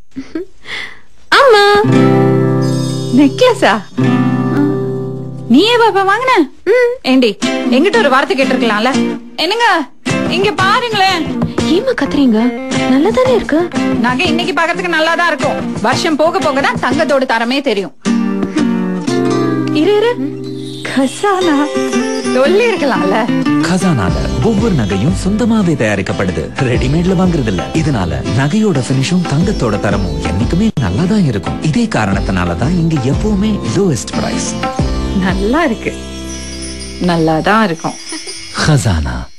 அம்மா நெக்லஸா நீயே பாப்பா வாங்கின ஏண்டி எங்கிட்ட ஒரு வார்த்தை கேட்டிருக்கலாம்ல என்னங்க இங்க பாருங்களேன் ஏமா கத்துறீங்க நல்லா தானே இருக்கு நகை இன்னைக்கு பாக்கிறதுக்கு நல்லா தான் இருக்கும் வருஷம் போக போக தான் தங்கத்தோட தரமே தெரியும் இரு இரு கசானா சொல்லி இருக்கலாம்ல கசானால ஒவ்வொரு நகையும் சொந்தமாவே தயாரிக்கப்படுது ரெடிமேட்ல வாங்குறது இல்ல இதனால நகையோட பினிஷும் தங்கத்தோட தரமும் என்னைக்குமே நல்லா தான் இருக்கும் இதே காரணத்தினால தான் இங்க எப்பவுமே லோவெஸ்ட் பிரைஸ் நல்லா இருக்கு நல்லா தான் இருக்கும் खजाना